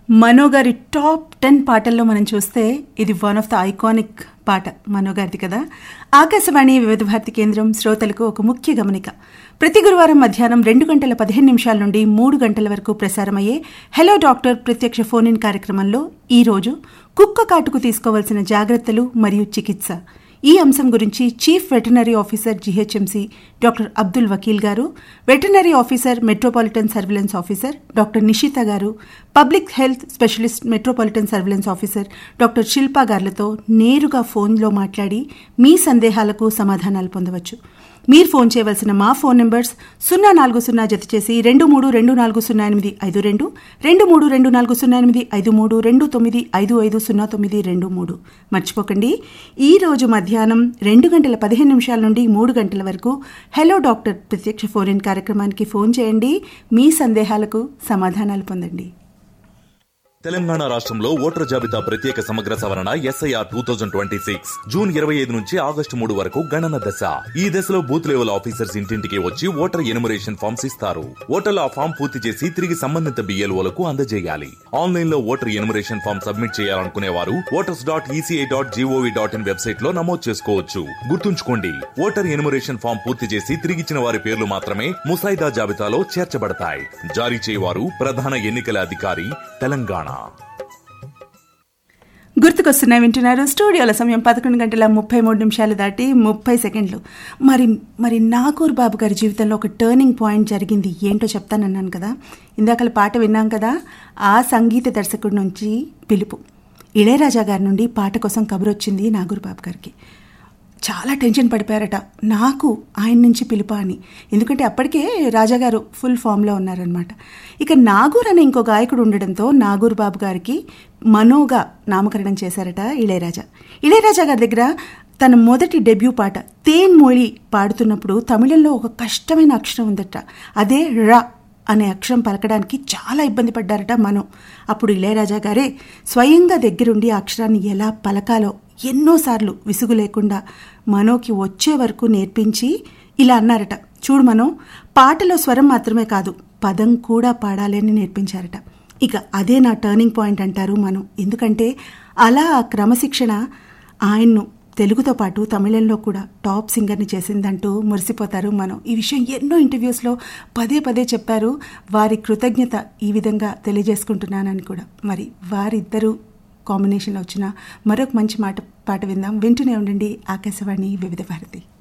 మనో గారి top ten పాటల్లో మనం చూస్తే ఇది వన్ ఆఫ్ ద ఐకానిక్ పాట మనో గారిది కదా ఆకాశవాణి వివిధ భారతి కేంద్రం శ్రోతలకు ఒక ముఖ్య గమనిక ప్రతి గురువారం మధ్యాహ్నం రెండు గంటల పదిహేను నిమిషాల నుండి మూడు గంటల వరకు ప్రసారమయ్యే హలో డాక్టర్ ప్రత్యక్ష ఫోన్ ఇన్ కార్యక్రమంలో ఈ రోజు కుక్క కాటుకు తీసుకోవాల్సిన జాగ్రత్తలు మరియు చికిత్స ఈ అంశం గురించి chief veterinary officer GHMC doctor Abdul Wakeel గారు veterinary officer metropolitan surveillance officer doctor Nishitha గారు public health specialist metropolitan surveillance officer doctor Shilpa గార్లతో నేరుగా ఫోన్లో మాట్లాడి మీ సందేహాలకు సమాధానాలు పొందవచ్చు మీరు ఫోన్ చేయవలసిన మా ఫోన్ నెంబర్స్ సున్నా నాలుగు సున్నా జత చేసి రెండు మూడు రెండు నాలుగు సున్నా ఎనిమిది ఐదు రెండు రెండు మూడు రెండు నాలుగు సున్నా ఎనిమిది ఐదు మూడు రెండు తొమ్మిది ఐదు ఐదు సున్నా తొమ్మిది రెండు మూడు మర్చిపోకండి ఈ రోజు మధ్యాహ్నం రెండు గంటల పదిహేను నిమిషాల నుండి మూడు గంటల వరకు హలో డాక్టర్ ప్రత్యక్ష ఫోన్ ఇన్ కార్యక్రమానికి ఫోన్ చేయండి మీ సందేహాలకు సమాధానాలు పొందండి తెలంగాణ రాష్ట్రంలో ఓటర్ జాబితా ప్రత్యేక సమగ్ర సవరణ SIR two thousand twenty six June ఇరవై ఐదు నుంచి ఆగస్టు మూడు వరకు గణన దశ ఈ దశలో బూత్ లెవెల్ ఆఫీసర్స్ ఇంటింటికి వచ్చి ఓటర్ ఎనుమరేషన్ ఫామ్స్ ఇస్తారు ఓటర్లు ఆ ఫామ్ పూర్తి చేసి తిరిగి సంబంధిత బిఎల్ఓలకు అందజేయాలి ఆన్లైన్ లో ఓటర్ ఎనుమరేషన్ ఫామ్ సబ్మిట్ చేయాలనుకునే వారు voters dot ECI dot GOV dot in website లో నమోదు చేసుకోవచ్చు గుర్తుంచుకోండి ఓటర్ ఎనుమరేషన్ ఫామ్ పూర్తి చేసి తిరిగిచ్చిన వారి పేర్లు మాత్రమే ముసాయిదా జాబితాలో చేర్చబడతాయి జారీ చేయవారు ప్రధాన ఎన్నికల అధికారి తెలంగాణ గుర్తుకొస్తున్నాయి వింటున్నారు స్టూడియోల సమయం పదకొండు గంటల ముప్పై మూడు నిమిషాలు దాటి ముప్పై సెకండ్లు మరి మరి నాగూర్ బాబు గారి జీవితంలో ఒక టర్నింగ్ పాయింట్ జరిగింది ఏంటో చెప్తానన్నాను కదా ఇందాకల పాట విన్నాం కదా ఆ సంగీత దర్శకుడి నుంచి పిలుపు ఇళయరాజా గారి నుండి పాట కోసం కబురు వచ్చింది నాగూర్ బాబు గారికి చాలా టెన్షన్ పడిపోయారట నాకు ఆయన నుంచి పిలుపా అని ఎందుకంటే అప్పటికే రాజాగారు ఫుల్ ఫామ్లో ఉన్నారనమాట ఇక నాగూర్ అనే ఇంకో గాయకుడు ఉండడంతో నాగూర్ బాబు గారికి మనోగా నామకరణం చేశారట ఇళయరాజా ఇళయరాజా గారి దగ్గర తన మొదటి డెబ్యూ పాట తేన్ మోళి పాడుతున్నప్పుడు తమిళంలో ఒక కష్టమైన అక్షరం ఉందట అదే ర అనే అక్షరం పలకడానికి చాలా ఇబ్బంది పడ్డారట మనం అప్పుడు ఇళయరాజా గారే స్వయంగా దగ్గరుండి ఆ అక్షరాన్ని ఎలా పలకాలో ఎన్నోసార్లు విసుగు లేకుండా మనోకి వచ్చే వరకు నేర్పించి ఇలా అన్నారట చూడు మనో పాటలో స్వరం మాత్రమే కాదు పదం కూడా పాడాలని నేర్పించారట ఇక అదే నా టర్నింగ్ పాయింట్ అంటారు మనం ఎందుకంటే అలా ఆ క్రమశిక్షణ ఆయన్ను తెలుగుతో పాటు తమిళంలో కూడా టాప్ సింగర్ని చేసిందంటూ మురిసిపోతారు మనం ఈ విషయం ఎన్నో ఇంటర్వ్యూస్లో పదే పదే చెప్పారు వారి కృతజ్ఞత ఈ విధంగా తెలియజేసుకుంటున్నానని కూడా మరి వారిద్దరూ కాంబినేషన్లో వచ్చిన మరొక మంచి మాట పాట విందాం వింటూనే ఉండండి ఆకాశవాణి వివిధ భారతి